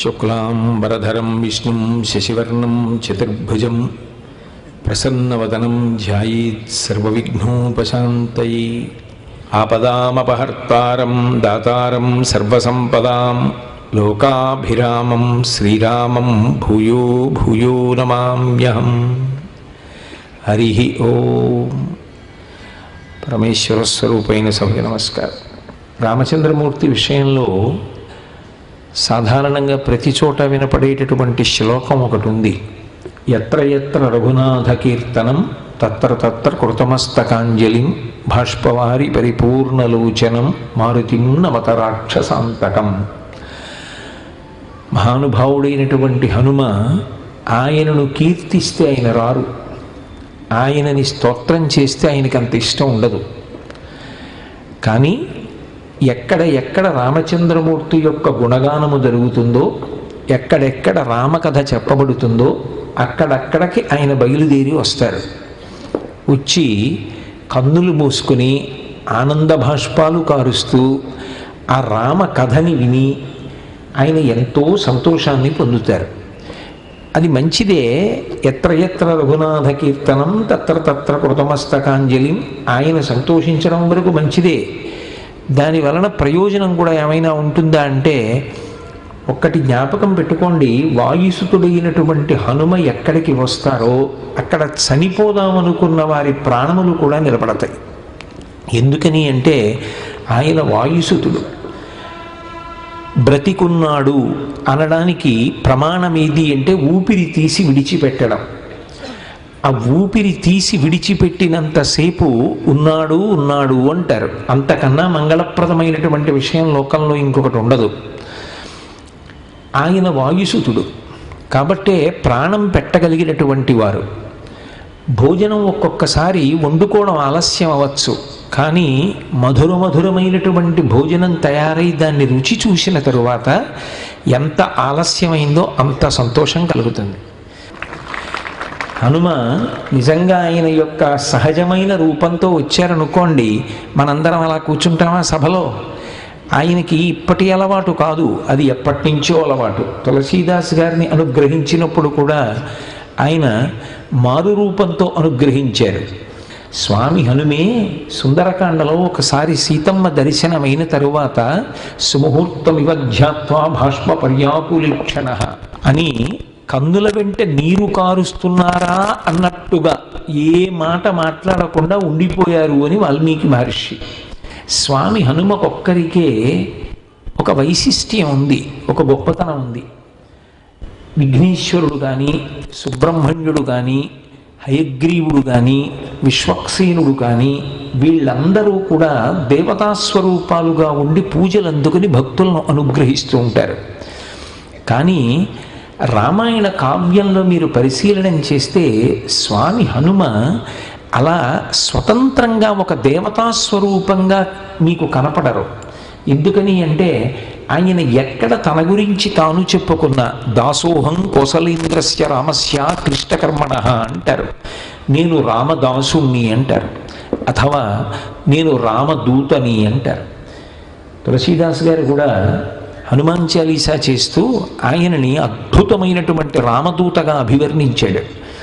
శుక్లాంబరధరం విష్ణుం శశివర్ణం చతుర్భుజం ప్రసన్నవదనం ధ్యాయేత్ సర్వవిఘ్నోపశాంతయే ఆపదామపహర్తారం దాతారం సర్వసంపదాం లోకాభిరామం శ్రీరామం భూయో భూయో నమామ్యహం హరి ఓం పరమేశ్వర స్వరూపైన సభకి నమస్కారం రామచంద్రమూర్తి విషయంలో సాధారణంగా ప్రతి చోట వినపడేటటువంటి శ్లోకం ఒకటి ఉంది ఎత్ర ఎత్ర రఘునాథ కీర్తనం తత్ర తత్ర కృతమస్తకాంజలిం బాష్పవారి పరిపూర్ణలోచనం మారుతిం నమత రాక్షసాంతకం మహానుభావుడైనటువంటి హనుమ ఆయనను కీర్తిస్తే ఆయన రారు ఆయనని స్తోత్రం చేస్తే ఆయనకి అంత ఇష్టం ఉండదు కానీ ఎక్కడ ఎక్కడ రామచంద్రమూర్తి యొక్క గుణగానము జరుగుతుందో ఎక్కడెక్కడ రామకథ చెప్పబడుతుందో అక్కడక్కడికి ఆయన బయలుదేరి వస్తారు వచ్చి కన్నులు మూసుకుని ఆనంద భాష్పాలు కారుస్తూ ఆ రామ కథని విని ఆయన ఎంతో సంతోషాన్ని పొందుతారు అది మంచిదే ఎత్ర ఎత్ర రఘునాథ కీర్తనం తత్ర తత్ర కృతమస్తకాంజలిం ఆయన సంతోషించడం వరకు మంచిదే దాని వలన ప్రయోజనం కూడా ఏమైనా ఉంటుందా అంటే ఒక్కటి జ్ఞాపకం పెట్టుకోండి వాయుసుతుడైనటువంటి హనుమ ఎక్కడికి వస్తారో అక్కడ చనిపోదామనుకున్న వారి ప్రాణములు కూడా నిలబడతాయి ఎందుకని అంటే ఆయన వాయుసుతుడు బ్రతికున్నాడు అనడానికి ప్రమాణం ఏది అంటే ఊపిరి తీసి విడిచిపెట్టడం ఆ ఊపిరి తీసి విడిచిపెట్టినంతసేపు ఉన్నాడు ఉన్నాడు అంటారు అంతకన్నా మంగళప్రదమైనటువంటి విషయం లోకంలో ఇంకొకటి ఉండదు ఆయన వాయుసుతుడు కాబట్టే ప్రాణం పెట్టగలిగినటువంటి వారు భోజనం ఒక్కొక్కసారి వండుకోవడం ఆలస్యం అవ్వచ్చు కానీ మధుర మధురమైనటువంటి భోజనం తయారై దాన్ని రుచి చూసిన తరువాత ఎంత ఆలస్యమైందో అంత సంతోషం కలుగుతుంది హనుమ నిజంగా ఆయన యొక్క సహజమైన రూపంతో వచ్చారనుకోండి మనందరం అలా కూర్చుంటామా సభలో ఆయనకి ఇప్పటి అలవాటు కాదు అది ఎప్పటి నుంచో అలవాటు తులసీదాస్ గారిని అనుగ్రహించినప్పుడు కూడా ఆయన మారు రూపంతో అనుగ్రహించారు స్వామి హనుమే సుందరకాండలో ఒకసారి సీతమ్మ దర్శనమైన తరువాత సుముహూర్తమివ ధ్యాత్వా భాష్మ పర్యాకులీక్షణ అని కన్నుల వెంట నీరు కారుస్తున్నారా అన్నట్టుగా ఏ మాట మాట్లాడకుండా ఉండిపోయారు అని వాల్మీకి మహర్షి స్వామి హనుమకొక్కరికే ఒక వైశిష్ట్యం ఉంది ఒక గొప్పతనం ఉంది విఘ్నేశ్వరుడు కానీ సుబ్రహ్మణ్యుడు కానీ హయగ్రీవుడు కానీ విశ్వక్సేనుడు కానీ వీళ్ళందరూ కూడా దేవతాస్వరూపాలుగా ఉండి పూజలు అందుకుని భక్తులను అనుగ్రహిస్తూ ఉంటారు కానీ రామాయణ కావ్యంలో మీరు పరిశీలనం చేస్తే స్వామి హనుమ అలా స్వతంత్రంగా ఒక దేవతా స్వరూపంగా మీకు కనపడరు ఎందుకని అంటే ఆయన ఎక్కడ తన గురించి తాను చెప్పుకున్న దాసోహం కోసలేంద్రస్య రామస్య కృష్ణకర్మణ అంటారు నేను రామదాసుణ్ణి అంటారు అథవా నేను రామదూతని అంటారు తులసీదాస్ గారు కూడా హనుమాన్ చాలీసా చేస్తూ ఆయనని అద్భుతమైనటువంటి రామదూతగా అభివర్ణించాడు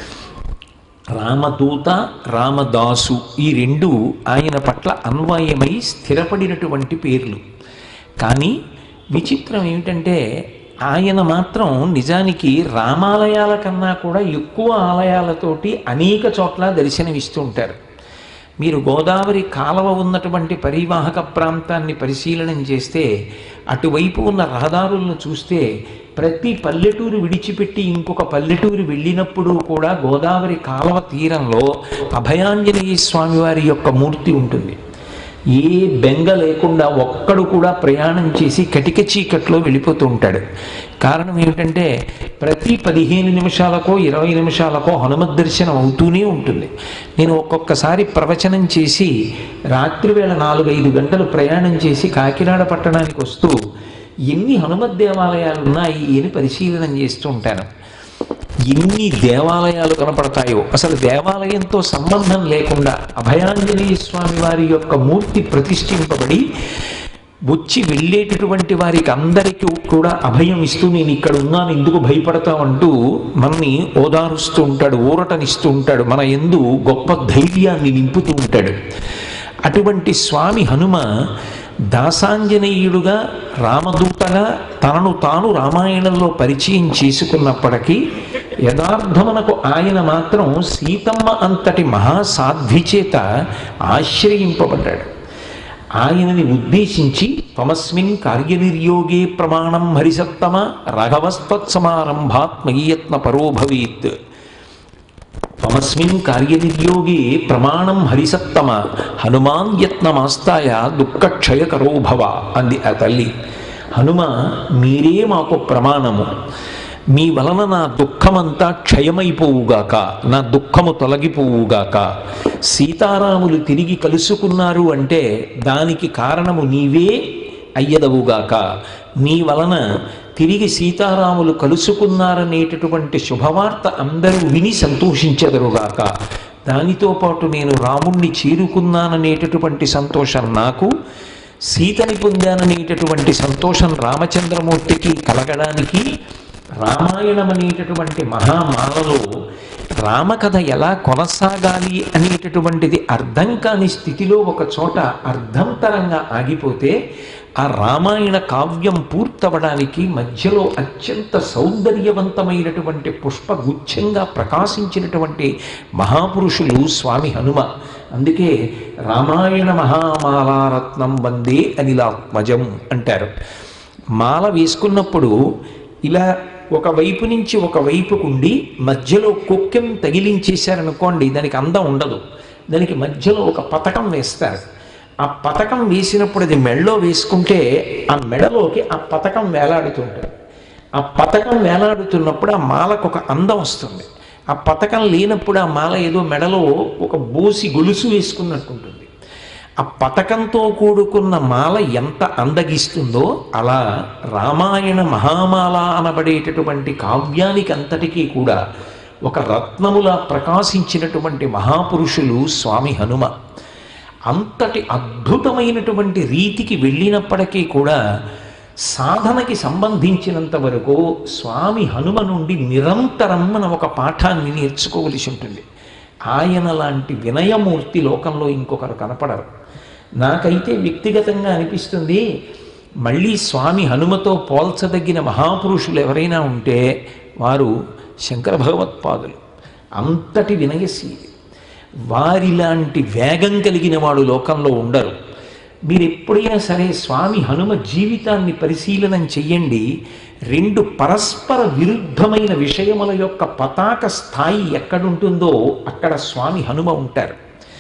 రామదూత రామదాసు ఈ రెండు ఆయన పట్ల అన్వయమై స్థిరపడినటువంటి పేర్లు కానీ విచిత్రం ఏమిటంటే ఆయన మాత్రం నిజానికి రామాలయాల కన్నా కూడా ఎక్కువ ఆలయాలతోటి అనేక చోట్ల దర్శనమిస్తూ ఉంటారు మీరు గోదావరి కాలవ ఉన్నటువంటి పరివాహక ప్రాంతాన్ని పరిశీలనం చేస్తే అటువైపు ఉన్న రహదారులను చూస్తే ప్రతి పల్లెటూరు విడిచిపెట్టి ఇంకొక పల్లెటూరు వెళ్ళినప్పుడు కూడా గోదావరి కాలవ తీరంలో అభయాంజనేయ స్వామివారి యొక్క మూర్తి ఉంటుంది ఏ బెంగ లేకుండా ఒక్కడు కూడా ప్రయాణం చేసి కటిక చీకట్లో వెళ్ళిపోతూ ఉంటాడు కారణం ఏమిటంటే ప్రతి పదిహేను నిమిషాలకో ఇరవై నిమిషాలకో హనుమద్ దర్శనం అవుతూనే ఉంటుంది నేను ఒక్కొక్కసారి ప్రవచనం చేసి రాత్రి వేళ నాలుగైదు గంటలు ప్రయాణం చేసి కాకినాడ పట్టణానికి వస్తూ ఎన్ని హనుమద్ దేవాలయాలు ఉన్నాయి అని పరిశీలన చేస్తూ ఉంటాను ఎన్ని దేవాలయాలు కనపడతాయో అసలు దేవాలయంతో సంబంధం లేకుండా అభయాంజనేయ స్వామి వారి యొక్క మూర్తి ప్రతిష్ఠింపబడి వచ్చి వెళ్ళేటటువంటి వారికి అందరికీ కూడా అభయం ఇస్తూ నేను ఇక్కడ ఉన్నాను ఎందుకు భయపడతామంటూ మనని ఓదారుస్తూ ఉంటాడు ఊరటనిస్తూ ఉంటాడు మన ఎందు గొప్ప ధైర్యాన్ని నింపుతూ ఉంటాడు అటువంటి స్వామి హనుమ దాసాంజనేయుడుగా రామదూతగా తనను తాను రామాయణంలో పరిచయం చేసుకున్నప్పటికీ యథార్థమునకు ఆయన మాత్రం సీతమ్మ అంతటి మహాసాధ్వి చేత ఆశ్రయింపబడ్డాడు ఆయనని ఉద్దేశించి తమస్మిన్ కార్యనిర్యోగే ప్రమాణం హరిసత్తమ రఘవస్తత్సమారంభాత్ మయీయత్న పరో భవేత్ త్వమస్మిన్ కార్యనిర్యోగే ప్రమాణం హరిసత్తమ హనుమాన్ యత్నమాస్తాయ దుఃఖక్షయకరో భవ అంది ఆ తల్లి హనుమ మీరే మాకు ప్రమాణము మీ వలన నా దుఃఖమంతా క్షయమైపోవుగాక నా దుఃఖము తొలగిపోవుగాక సీతారాములు తిరిగి కలుసుకున్నారు అంటే దానికి కారణము నీవే అయ్యదవుగాక నీ వలన తిరిగి సీతారాములు కలుసుకున్నారనేటటువంటి శుభవార్త అందరూ విని సంతోషించెదరుగాక దానితో పాటు నేను రాముణ్ణి చేరుకున్నాననేటటువంటి సంతోషం నాకు సీతని పొందాననేటటువంటి సంతోషం రామచంద్రమూర్తికి కలగడానికి రామాయణం అనేటటువంటి మహామాలలో రామకథ ఎలా కొనసాగాలి అనేటటువంటిది అర్థం కాని స్థితిలో ఒక చోట అర్ధంతరంగా ఆగిపోతే ఆ రామాయణ కావ్యం పూర్తవడానికి మధ్యలో అత్యంత సౌందర్యవంతమైనటువంటి పుష్పగుచ్ఛంగా ప్రకాశించినటువంటి మహాపురుషులు స్వామి హనుమ అందుకే రామాయణ మహామాలారత్నం వందే అనిలాత్మజం అంటారు మాల వేసుకున్నప్పుడు ఇలా ఒక వైపు నుంచి ఒక వైపుకుండి మధ్యలో కొక్కెం తగిలించేశారనుకోండి దానికి అందం ఉండదు దానికి మధ్యలో ఒక పథకం వేస్తారు ఆ పథకం వేసినప్పుడు అది మెడలో వేసుకుంటే ఆ మెడలోకి ఆ పథకం వేలాడుతుంటుంది ఆ పథకం వేలాడుతున్నప్పుడు ఆ మాలకు ఒక అందం వస్తుంది ఆ పథకం లేనప్పుడు ఆ మాల ఏదో మెడలో ఒక బోసి గొలుసు వేసుకున్నట్టుంటుంది ఆ పథకంతో కూడుకున్న మాల ఎంత అందగిస్తుందో అలా రామాయణ మహామాల అనబడేటటువంటి కావ్యానికి అంతటికీ కూడా ఒక రత్నములా ప్రకాశించినటువంటి మహాపురుషులు స్వామి హనుమ అంతటి అద్భుతమైనటువంటి రీతికి వెళ్ళినప్పటికీ కూడా సాధనకి సంబంధించినంత వరకు స్వామి హనుమ నుండి నిరంతరం మనం ఒక పాఠాన్ని నేర్చుకోవలసి ఉంటుంది ఆయన లాంటి వినయమూర్తి లోకంలో ఇంకొకరు కనపడరు నాకైతే వ్యక్తిగతంగా అనిపిస్తుంది మళ్ళీ స్వామి హనుమతో పోల్చదగిన మహాపురుషులు ఎవరైనా ఉంటే వారు శంకర భగవత్పాదులు అంతటి వినయశీలి వారిలాంటి వేగం కలిగిన వాడు లోకంలో ఉండరు మీరు ఎప్పుడైనా సరే స్వామి హనుమ జీవితాన్ని పరిశీలనం చెయ్యండి రెండు పరస్పర విరుద్ధమైన విషయముల యొక్క పతాక స్థాయి ఎక్కడుంటుందో అక్కడ స్వామి హనుమ ఉంటారు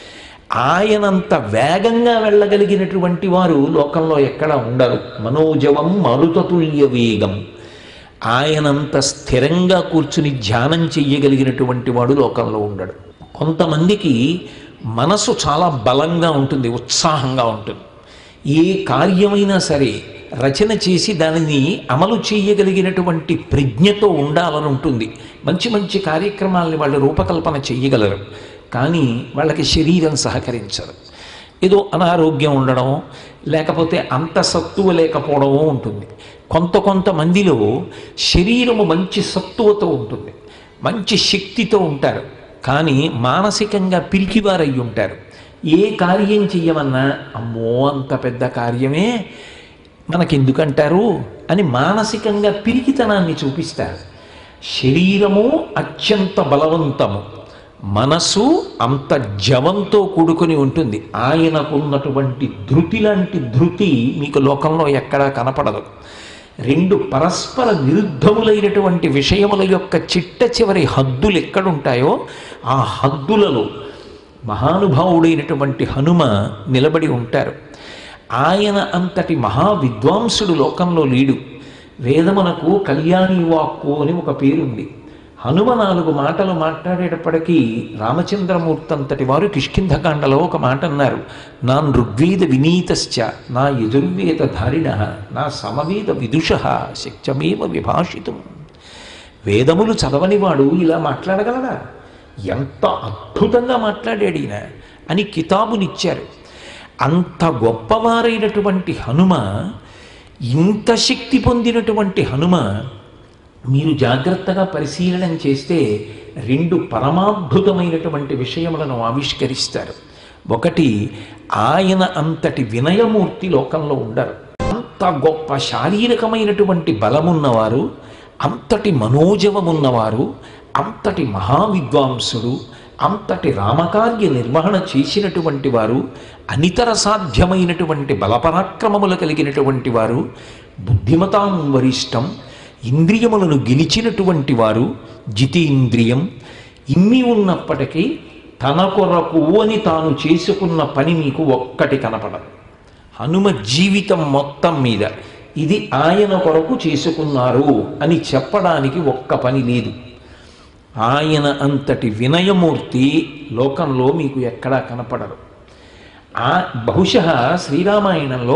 ఆయనంత వేగంగా వెళ్ళగలిగినటువంటి వారు లోకంలో ఎక్కడ ఉండరు మనోజవం మరుతతుల్య వేగం ఆయనంత స్థిరంగా కూర్చుని ధ్యానం చెయ్యగలిగినటువంటి వాడు లోకంలో ఉండడు కొంతమందికి మనసు చాలా బలంగా ఉంటుంది ఉత్సాహంగా ఉంటుంది ఏ కార్యమైనా సరే రచన చేసి దానిని అమలు చేయగలిగినటువంటి ప్రజ్ఞతో ఉండాలని ఉంటుంది మంచి మంచి కార్యక్రమాల్ని వాళ్ళు రూపకల్పన చెయ్యగలరు కానీ వాళ్ళకి శరీరం సహకరించదు ఏదో అనారోగ్యం ఉండడం లేకపోతే అంత సత్తువ లేకపోవడమో ఉంటుంది కొంత కొంతమందిలో శరీరము మంచి సత్తువతో ఉంటుంది మంచి శక్తితో ఉంటారు కానీ మానసికంగా పిరికివారై ఉంటారు ఏ కార్యం చెయ్యమన్నా అమ్మో అంత పెద్ద కార్యమే మనకెందుకంటారు అని మానసికంగా పిరికితనాన్ని చూపిస్తారు శరీరము అత్యంత బలవంతము మనసు అంత జవంతో కూడుకుని ఉంటుంది ఆయనకున్నటువంటి ధృతి లాంటి ధృతి మీకు లోకంలో ఎక్కడా కనపడదు రెండు పరస్పర విరుద్ధములైనటువంటి విషయముల యొక్క చిట్ట చివరి హద్దులు ఎక్కడుంటాయో ఆ హద్దులలో మహానుభావుడైనటువంటి హనుమ నిలబడి ఉంటారు ఆయన అంతటి మహా విద్వాంసుడు లోకంలో లేడు వేదమునకు కళ్యాణి వాక్కు అని ఒక పేరుంది హనుమ నాలుగు మాటలు మాట్లాడేటప్పటికీ రామచంద్రమూర్తి అంతటి వారు కిష్కింధకాండలో ఒక మాట అన్నారు నా ఋగ్వేద వినీతశ్చ నా యజుర్వేద ధారిణ నా సమవేద విదుష శక్యమేవ విభాషితం వేదములు చదవనివాడు ఇలా మాట్లాడగలడా ఎంత అద్భుతంగా మాట్లాడాడు ఈయన అని కితాబునిచ్చారు అంత గొప్పవారైనటువంటి హనుమ ఇంత శక్తి పొందినటువంటి హనుమ మీరు జాగ్రత్తగా పరిశీలన చేస్తే రెండు పరమాద్భుతమైనటువంటి విషయములను ఆవిష్కరిస్తారు ఒకటి ఆయన అంతటి వినయమూర్తి లోకంలో ఉండరు అంత గొప్ప శారీరకమైనటువంటి బలమున్నవారు అంతటి మనోజవమున్నవారు అంతటి మహావిద్వాంసుడు అంతటి రామకార్య నిర్వహణ చేసినటువంటి వారు అనితర సాధ్యమైనటువంటి బలపరాక్రమములు కలిగినటువంటి వారు బుద్ధిమతాం వరిష్టం ఇంద్రియములను గెలిచినటువంటి వారు జితేంద్రియం ఇన్ని ఉన్నప్పటికీ తన కొరకు అని తాను చేసుకున్న పని మీకు ఒక్కటి కనపడదు హనుమ జీవితం మొత్తం మీద ఇది ఆయన కొరకు చేసుకున్నారు అని చెప్పడానికి ఒక్క పని లేదు ఆయన అంతటి వినయమూర్తి లోకంలో మీకు ఎక్కడా కనపడరు ఆ బహుశ శ్రీరామాయణంలో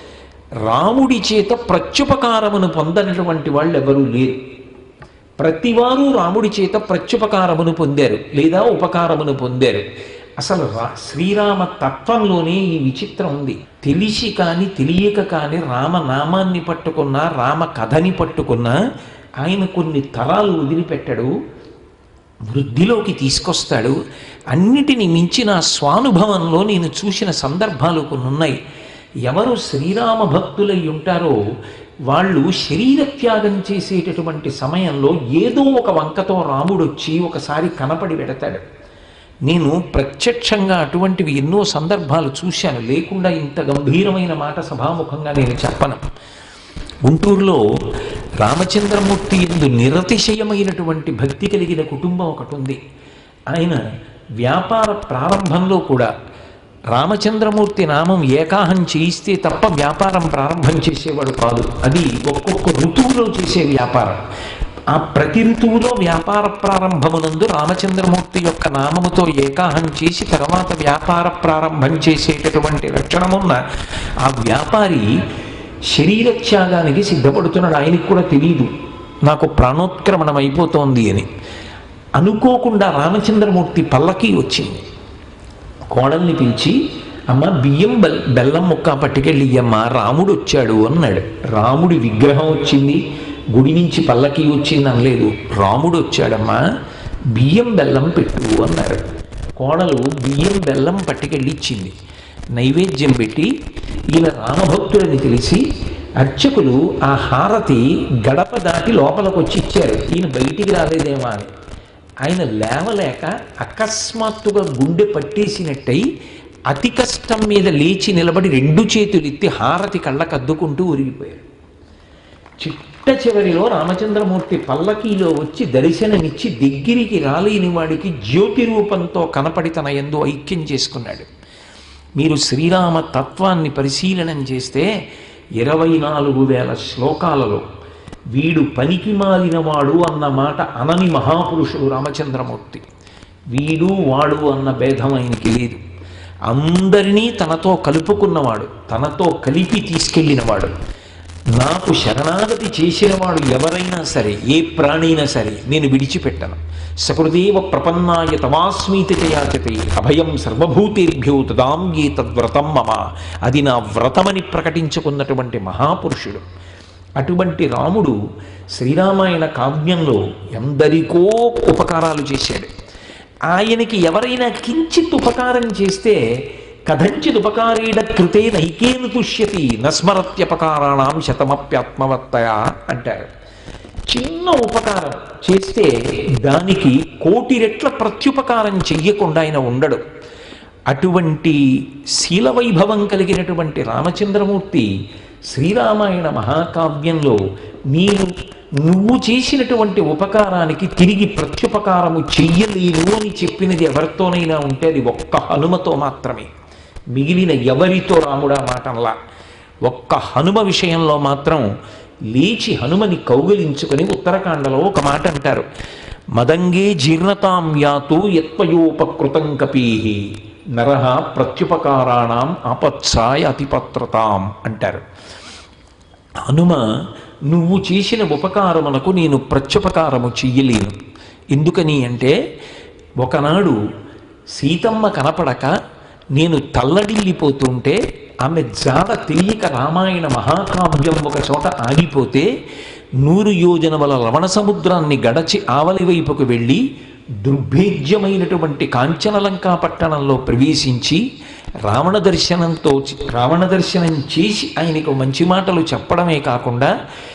రాముడి చేత ప్రత్యుపకారమును పొందనటువంటి వాళ్ళు ఎవరూ లేరు ప్రతివారు రాముడి చేత ప్రత్యుపకారమును పొందారు లేదా ఉపకారమును పొందారు అసలు రా శ్రీరామ తత్వంలోనే ఈ విచిత్రం ఉంది తెలిసి కానీ తెలియక కానీ రామనామాన్ని పట్టుకున్నా రామ కథని పట్టుకున్నా ఆయన కొన్ని తరాలు వదిలిపెట్టాడు వృద్ధిలోకి తీసుకొస్తాడు అన్నిటిని మించిన స్వానుభవంలో నేను చూసిన సందర్భాలు కొన్ని ఉన్నాయి ఎవరు శ్రీరామ భక్తులై ఉంటారో వాళ్ళు శరీర త్యాగం చేసేటటువంటి సమయంలో ఏదో ఒక వంకతో రాముడు వచ్చి ఒకసారి కనపడి పెడతాడు నేను ప్రత్యక్షంగా అటువంటివి ఎన్నో సందర్భాలు చూశాను లేకుండా ఇంత గంభీరమైన మాట సభాముఖంగా నేను చెప్పను గుంటూరులో రామచంద్రమూర్తి ఎందు నిరతిశయమైనటువంటి భక్తి కలిగిన కుటుంబం ఒకటి ఉంది ఆయన వ్యాపార ప్రారంభంలో కూడా రామచంద్రమూర్తి నామం ఏకాహం చేయిస్తే తప్ప వ్యాపారం ప్రారంభం చేసేవాడు కాదు అది ఒక్కొక్క ఋతువులో చేసే వ్యాపారం ఆ ప్రతి ఋతువులో వ్యాపార ప్రారంభమునందు రామచంద్రమూర్తి యొక్క నామముతో ఏకాహం చేసి తర్వాత వ్యాపార ప్రారంభం చేసేటటువంటి లక్షణమున్న ఆ వ్యాపారి శరీర త్యాగానికి సిద్ధపడుతున్నాడు ఆయనకు కూడా తెలియదు నాకు ప్రాణోత్క్రమణం అయిపోతోంది అని అనుకోకుండా రామచంద్రమూర్తి పల్లకి వచ్చింది కోడల్ని పిలిచి అమ్మ బియ్యం బెల్ బెల్లం ముక్క పట్టుకెళ్ళి అమ్మ రాముడు వచ్చాడు అన్నాడు రాముడి విగ్రహం వచ్చింది గుడి నుంచి పల్లకి వచ్చింది అనలేదు రాముడు వచ్చాడమ్మా బియ్యం బెల్లం పెట్టు అన్నారు కోడలు బియ్యం బెల్లం పట్టుకెళ్ళి ఇచ్చింది నైవేద్యం పెట్టి ఈయన రామభక్తులని తెలిసి అర్చకులు ఆ హారతి గడప దాటి లోపలికి వచ్చి ఇచ్చారు ఈయన బయటికి రాలేదేమో అని ఆయన లేవలేక అకస్మాత్తుగా గుండె పట్టేసినట్టయి అతి కష్టం మీద లేచి నిలబడి రెండు చేతులు ఎత్తి హారతి కళ్ళకు అద్దుకుంటూ ఉరిగిపోయారు చిట్ట చివరిలో రామచంద్రమూర్తి పల్లకీలో వచ్చి దర్శనమిచ్చి దగ్గరికి రాలేని వాడికి జ్యోతి రూపంతో కనపడి తన ఎందు ఐక్యం చేసుకున్నాడు మీరు శ్రీరామ తత్వాన్ని పరిశీలనం చేస్తే ఇరవై నాలుగు వేల శ్లోకాలలో వీడు పనికి మాలినవాడు అన్న మాట అనని మహాపురుషుడు రామచంద్రమూర్తి వీడు వాడు అన్న భేదం ఆయనకి లేదు అందరినీ తనతో కలుపుకున్నవాడు తనతో కలిపి తీసుకెళ్ళినవాడు నాకు శరణాగతి చేసినవాడు ఎవరైనా సరే ఏ ప్రాణైనా సరే నేను విడిచిపెట్టను సకృదేవ ప్రపన్నాయ తమాస్మీతి చయాచతే అభయం సర్వభూతేభ్యో తదాంగే తద్వ్రతం మమ అది నా వ్రతమని ప్రకటించుకున్నటువంటి మహాపురుషుడు అటువంటి రాముడు శ్రీరామాయణ కావ్యంలో ఎందరికో ఉపకారాలు చేశాడు ఆయనకి ఎవరైనా కించిత్ ఉపకారం చేస్తే కథంచిత్ ఉపకారేణ కృతే నైకేను తుష్యతి నస్మరత్యపకారాణం శతమప్యాత్మవత్తయ అంటారు చిన్న ఉపకారం చేస్తే దానికి కోటి రెట్ల ప్రత్యుపకారం చెయ్యకుండా ఆయన ఉండడు అటువంటి శీలవైభవం కలిగినటువంటి రామచంద్రమూర్తి శ్రీరామాయణ మహాకావ్యంలో మీరు నువ్వు చేసినటువంటి ఉపకారానికి తిరిగి ప్రత్యుపకారము చెయ్యలేను అని చెప్పినది ఎవరితోనైనా ఉంటే అది ఒక్క హనుమతో మాత్రమే మిగిలిన ఎవరితో రాముడా మాటంలా ఒక్క హనుమ విషయంలో మాత్రం లేచి హనుమని కౌగిలించుకొని ఉత్తరాఖండలో ఒక మాట అంటారు మదంగే జీర్ణతాం యాతు యత్వయోపకృతం కపీహి నరహ ప్రత్యుపకారాణం ఆపత్సాయ అతిపత్రతాం అంటారు హనుమ నువ్వు చేసిన ఉపకారమునకు నేను ప్రత్యుపకారము చెయ్యలేను ఎందుకని అంటే ఒకనాడు సీతమ్మ కనపడక నేను తల్లడిల్లిపోతుంటే ఆమె జాడ తెలియక రామాయణ మహాకావ్యం ఒక చోట ఆగిపోతే నూరు యోజనముల లవణ సముద్రాన్ని గడచి ఆవలి వైపుకు వెళ్ళి దుర్భేద్యమైనటువంటి కాంచనలంకా పట్టణంలో ప్రవేశించి రావణ దర్శనంతో రావణ దర్శనం చేసి ఆయనకు మంచి మాటలు చెప్పడమే కాకుండా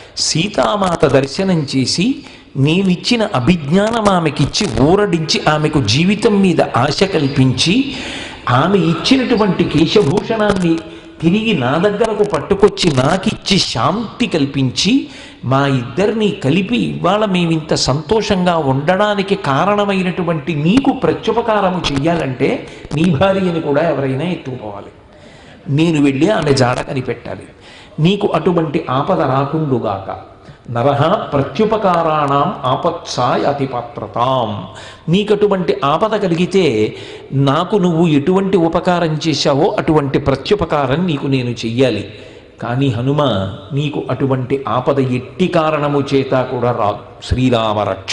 సీతామాత దర్శనం చేసి నేనిచ్చిన అభిజ్ఞానం ఆమెకిచ్చి ఊరడించి ఆమెకు జీవితం మీద ఆశ కల్పించి ఆమె ఇచ్చినటువంటి కేశభూషణాన్ని తిరిగి నా దగ్గరకు పట్టుకొచ్చి నాకిచ్చి శాంతి కల్పించి మా ఇద్దరిని కలిపి ఇవాళ మేమింత సంతోషంగా ఉండడానికి కారణమైనటువంటి నీకు ప్రత్యుపకారము చెయ్యాలంటే నీ భార్యని కూడా ఎవరైనా ఎత్తుకుపోవాలి నేను వెళ్ళి ఆమె జాడ కనిపెట్టాలి నీకు అటువంటి ఆపద రాకుండుగాక నరహ ప్రత్యుపకారాణం ఆపత్సాయ అతిపాత్రతాం నీకటువంటి ఆపద కలిగితే నాకు నువ్వు ఎటువంటి ఉపకారం చేశావో అటువంటి ప్రత్యుపకారం నీకు నేను చెయ్యాలి కానీ హనుమ నీకు అటువంటి ఆపద ఎట్టి కారణము చేత కూడా రాదు శ్రీరామ రక్ష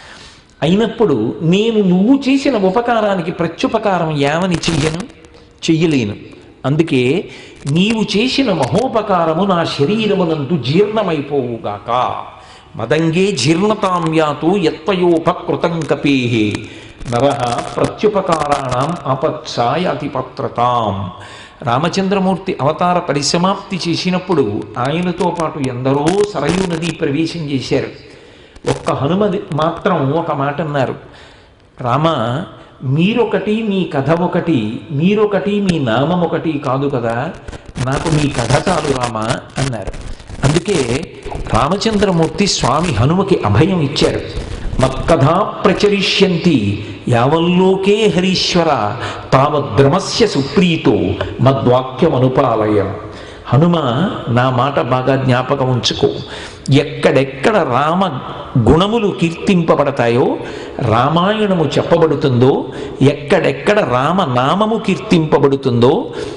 అయినప్పుడు నేను నువ్వు చేసిన ఉపకారానికి ప్రత్యుపకారం ఏమని చెయ్యను చెయ్యలేను అందుకే నీవు చేసిన మహోపకారము నా శరీరమునందు జీర్ణమైపోవుగాక మదంగే జీర్ణతాం యాతు యత్వయోపకృతం కపేహే నర ప్రత్యుపకారాణం అపత్సాయ అతిపత్రతాం రామచంద్రమూర్తి అవతార పరిసమాప్తి చేసినప్పుడు ఆయనతో పాటు ఎందరో సరయూ నది ప్రవేశం చేశారు ఒక్క హనుమది మాత్రం ఒక మాట అన్నారు రామ మీరొకటి మీ కథ ఒకటి మీరొకటి మీ నామం ఒకటి కాదు కదా నాకు మీ కథ చాలు రామ అన్నారు అందుకే రామచంద్రమూర్తి స్వామి హనుమకి అభయం ఇచ్చారు మత్కథా ప్రచరిష్యంతి యావల్లోకే హరీశ్వర తావద్రమస్య సుప్రీతో మద్వాక్యమనుపాలయం హనుమ నా మాట బాగా జ్ఞాపకం ఉంచుకో ఎక్కడెక్కడ రామ గుణములు కీర్తింపబడతాయో రామాయణము చెప్పబడుతుందో ఎక్కడెక్కడ రామ నామము కీర్తింపబడుతుందో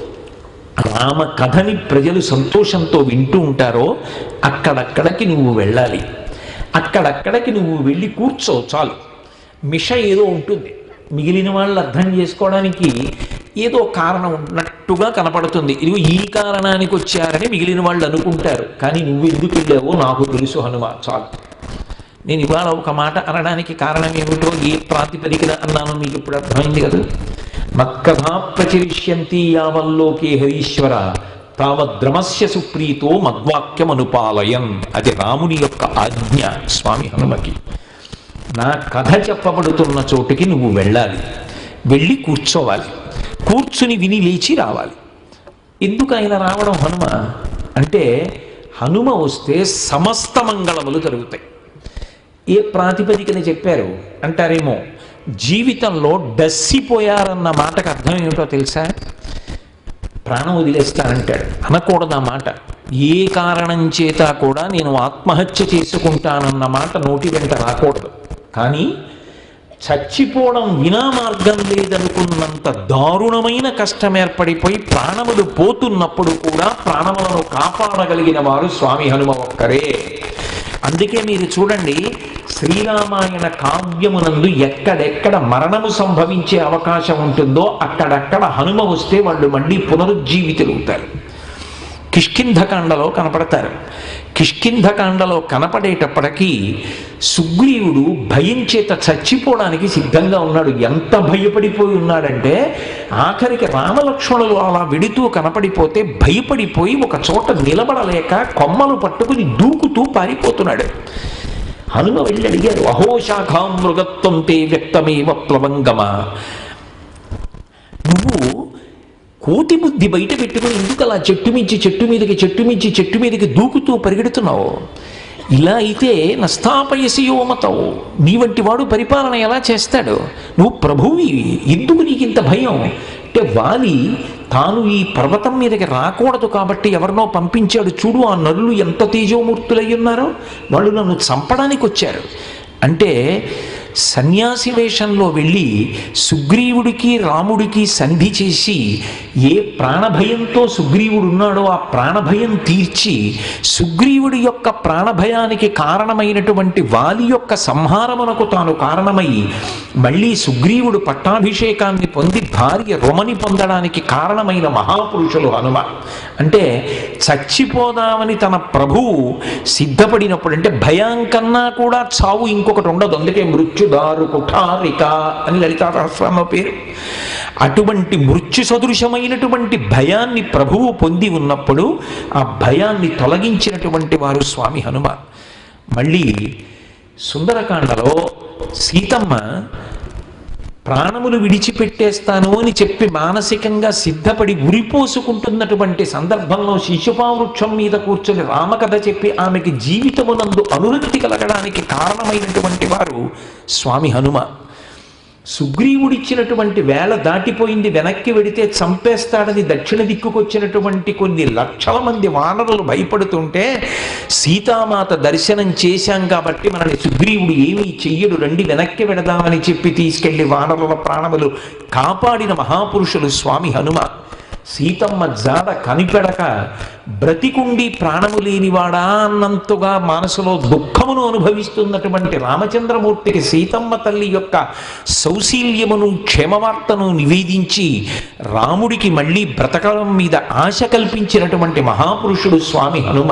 రామ కథని ప్రజలు సంతోషంతో వింటూ ఉంటారో అక్కడక్కడికి నువ్వు వెళ్ళాలి అక్కడక్కడికి నువ్వు వెళ్ళి కూర్చో చాలు మిష ఏదో ఉంటుంది మిగిలిన వాళ్ళు అర్థం చేసుకోవడానికి ఏదో కారణం ఉన్నట్టుగా కనపడుతుంది ఇదిగో ఈ కారణానికి వచ్చారని మిగిలిన వాళ్ళు అనుకుంటారు కానీ నువ్వు ఎందుకు వెళ్ళావో నాకు తెలుసు హనుమ చాలు నేను ఇవాళ ఒక మాట అనడానికి కారణం ఏమిటో ఏ ప్రాతిపదికన అన్నానో మీకు ఇప్పుడు అర్థమైంది కదా మత్కథా ప్రచరిష్యంతి యావల్లోకే హరీశ్వర తావద్రమస్య సుప్రీతో మద్వాక్యం అనుపాలయన్ అది రాముని యొక్క ఆజ్ఞ స్వామి హనుమకి నా కథ చెప్పబడుతున్న చోటుకి నువ్వు వెళ్ళాలి వెళ్ళి కూర్చోవాలి కూర్చుని విని లేచి రావాలి ఎందుకు ఆయన రావడం హనుమ అంటే హనుమ వస్తే సమస్త మంగళములు జరుగుతాయి ఏ ప్రాతిపదికన చెప్పారు అంటారేమో జీవితంలో డస్సిపోయారన్న మాటకు అర్థం ఏమిటో తెలుసా ప్రాణం వదిలేస్తానంటాడు అనకూడదు ఆ మాట ఏ కారణం చేత కూడా నేను ఆత్మహత్య చేసుకుంటానన్న మాట నోటి వెంట రాకూడదు కానీ చచ్చిపోవడం వినా మార్గం లేదనుకున్నంత దారుణమైన కష్టం ఏర్పడిపోయి ప్రాణములు పోతున్నప్పుడు కూడా ప్రాణములను కాపాడగలిగిన వారు స్వామి హనుమ ఒక్కరే అందుకే మీరు చూడండి శ్రీరామాయణ కావ్యమునందు ఎక్కడెక్కడ మరణము సంభవించే అవకాశం ఉంటుందో అక్కడక్కడ హనుమ వస్తే వాళ్ళు మళ్ళీ పునరుజ్జీవితులవుతారు కిష్కింధకాండలో కనపడతారు కిష్కింధకాండలో కనపడేటప్పటికీ సుగ్రీవుడు భయం చేత చచ్చిపోవడానికి సిద్ధంగా ఉన్నాడు ఎంత భయపడిపోయి ఉన్నాడంటే ఆఖరికి రామలక్ష్మణులు అలా విడుతూ కనపడిపోతే భయపడిపోయి ఒక చోట నిలబడలేక కొమ్మలు పట్టుకుని దూకుతూ పారిపోతున్నాడు హనుమ వెళ్ళి అడిగారు అహోశాఖాం మృగత్వం తే వ్యక్తమేవ ప్లవంగమ నువ్వు కోతి బుద్ధి బయట పెట్టుకుని ఎందుకు అలా చెట్టు మించి చెట్టు మీదకి చెట్టు మించి చెట్టు మీదకి దూకుతూ పరిగెడుతున్నావు ఇలా అయితే నస్తాపయసి యోమతవు నీ వంటి వాడు పరిపాలన ఎలా చేస్తాడు నువ్వు ప్రభువి ఎందుకు నీకు ఇంత భయం అంటే వాలి తాను ఈ పర్వతం మీదకి రాకూడదు కాబట్టి ఎవరినో పంపించాడు చూడు ఆ నరులు ఎంత తేజోమూర్తులై ఉన్నారో వాళ్ళు నన్ను చంపడానికి వచ్చారు అంటే సన్యాసి వేషంలో వెళ్ళి సుగ్రీవుడికి రాముడికి సంధి చేసి ఏ ప్రాణభయంతో సుగ్రీవుడు ఉన్నాడో ఆ ప్రాణభయం తీర్చి సుగ్రీవుడి యొక్క ప్రాణభయానికి కారణమైనటువంటి వాలి యొక్క సంహారమునకు తాను కారణమై మళ్ళీ సుగ్రీవుడు పట్టాభిషేకాన్ని పొంది భార్య రుమని పొందడానికి కారణమైన మహాపురుషులు హనుమ అంటే చచ్చిపోదామని తన ప్రభువు సిద్ధపడినప్పుడు అంటే భయం కన్నా కూడా చావు ఇంకొకటి ఉండదు అందుకే మృత్యుదారు కుఠారిక అని లలితా సహస్రంలో పేరు అటువంటి మృత్యు సదృశమైనటువంటి భయాన్ని ప్రభువు పొంది ఉన్నప్పుడు ఆ భయాన్ని తొలగించినటువంటి వారు స్వామి హనుమ మళ్ళీ సుందరకాండలో సీతమ్మ ప్రాణములు విడిచిపెట్టేస్తాను అని చెప్పి మానసికంగా సిద్ధపడి ఉరిపోసుకుంటున్నటువంటి సందర్భంలో శిశుపావృక్షం మీద కూర్చొని రామకథ చెప్పి ఆమెకి జీవితమునందు అనురక్తి కలగడానికి కారణమైనటువంటి వారు స్వామి హనుమ సుగ్రీవుడిచ్చినటువంటి వేళ దాటిపోయింది వెనక్కి వెడితే చంపేస్తాడని దక్షిణ దిక్కుకొచ్చినటువంటి కొన్ని లక్షల మంది వానరులు భయపడుతుంటే సీతామాత దర్శనం చేశాం కాబట్టి మనని సుగ్రీవుడు ఏమీ చెయ్యడు రండి వెనక్కి వెడదామని చెప్పి తీసుకెళ్లి వానరుల ప్రాణములు కాపాడిన మహాపురుషులు స్వామి హనుమ సీతమ్మ జాడ కనిపెడక బ్రతికుండి ప్రాణము లేనివాడా అన్నంతగా మనసులో దుఃఖమును అనుభవిస్తున్నటువంటి రామచంద్రమూర్తికి సీతమ్మ తల్లి యొక్క సౌశీల్యమును క్షేమవార్తను నివేదించి రాముడికి మళ్ళీ బ్రతకడం మీద ఆశ కల్పించినటువంటి మహాపురుషుడు స్వామి హనుమ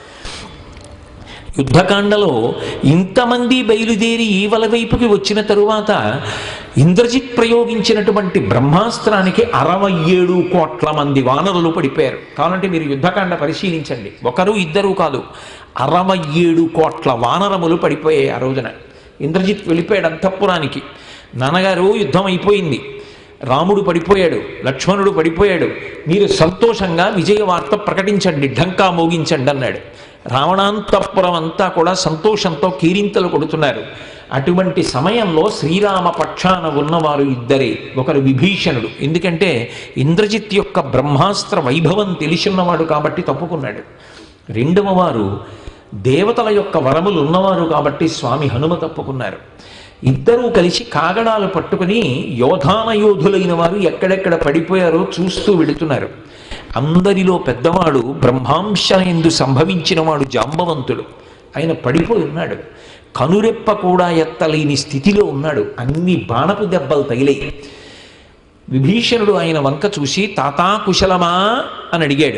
యుద్ధకాండలో ఇంతమంది బయలుదేరి ఈవల వైపుకి వచ్చిన తరువాత ఇంద్రజిత్ ప్రయోగించినటువంటి బ్రహ్మాస్త్రానికి అరవై ఏడు కోట్ల మంది వానరులు పడిపోయారు కావాలంటే మీరు యుద్ధకాండ పరిశీలించండి ఒకరు ఇద్దరు కాదు అరవై ఏడు కోట్ల వానరములు పడిపోయాయి ఆ రోజున ఇంద్రజిత్ వెళ్ళిపోయాడు అంతఃపురానికి నాన్నగారు యుద్ధం అయిపోయింది రాముడు పడిపోయాడు లక్ష్మణుడు పడిపోయాడు మీరు సంతోషంగా విజయ వార్త ప్రకటించండి ఢంకా మోగించండి అన్నాడు రావణాంతపురం అంతా కూడా సంతోషంతో కీరింతలు కొడుతున్నారు అటువంటి సమయంలో శ్రీరామ పక్షాన ఉన్నవారు ఇద్దరే ఒకరు విభీషణుడు ఎందుకంటే ఇంద్రజిత్ యొక్క బ్రహ్మాస్త్ర వైభవం తెలిసిన్నవాడు కాబట్టి తప్పుకున్నాడు రెండవ వారు దేవతల యొక్క వరములు ఉన్నవారు కాబట్టి స్వామి హనుమ తప్పుకున్నారు ఇద్దరూ కలిసి కాగడాలు పట్టుకుని యోధాన యోధులైన వారు ఎక్కడెక్కడ పడిపోయారో చూస్తూ వెళుతున్నారు అందరిలో పెద్దవాడు బ్రహ్మాంశ ఎందు సంభవించినవాడు జాంబవంతుడు ఆయన పడిపోయి ఉన్నాడు కనురెప్ప కూడా ఎత్తలేని స్థితిలో ఉన్నాడు అన్ని బాణపు దెబ్బలు తగిలాయి విభీషణుడు ఆయన వంక చూసి తాతా కుశలమా అని అడిగాడు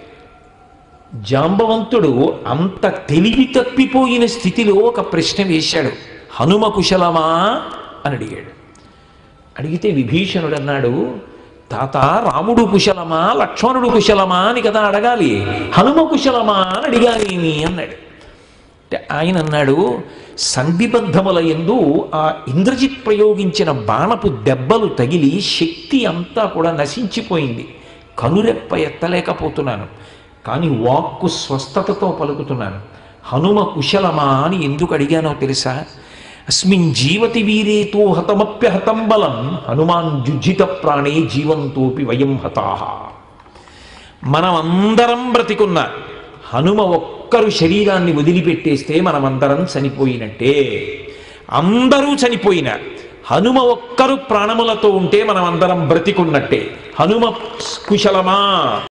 జాంబవంతుడు అంత తెలివి తప్పిపోయిన స్థితిలో ఒక ప్రశ్న వేశాడు హనుమ కుశలమా అని అడిగాడు అడిగితే విభీషణుడు అన్నాడు తాత రాముడు కుశలమా లక్ష్మణుడు కుశలమా అని కదా అడగాలి హనుమ కుశలమా అని అడిగాలి అన్నాడు అంటే ఆయన అన్నాడు సంధిబద్ధముల ఎందు ఆ ఇంద్రజిత్ ప్రయోగించిన బాణపు దెబ్బలు తగిలి శక్తి అంతా కూడా నశించిపోయింది కనురెప్ప ఎత్తలేకపోతున్నాను కానీ వాక్కు స్వస్థతతో పలుకుతున్నాను హనుమ కుశలమా అని ఎందుకు అడిగానో తెలుసా అస్మిన్ జీవతి వీరేతో హతమప్యహతం బలం హనుమాన్ జుజ్జిత ప్రాణే జీవంతోపి వయం హతాహ మనమందరం బ్రతికున్న హనుమ ఒక్కరు శరీరాన్ని వదిలిపెట్టేస్తే మనమందరం చనిపోయినట్టే అందరూ చనిపోయిన హనుమ ఒక్కరు ప్రాణములతో ఉంటే మనమందరం బ్రతికున్నట్టే హనుమ కుశలమా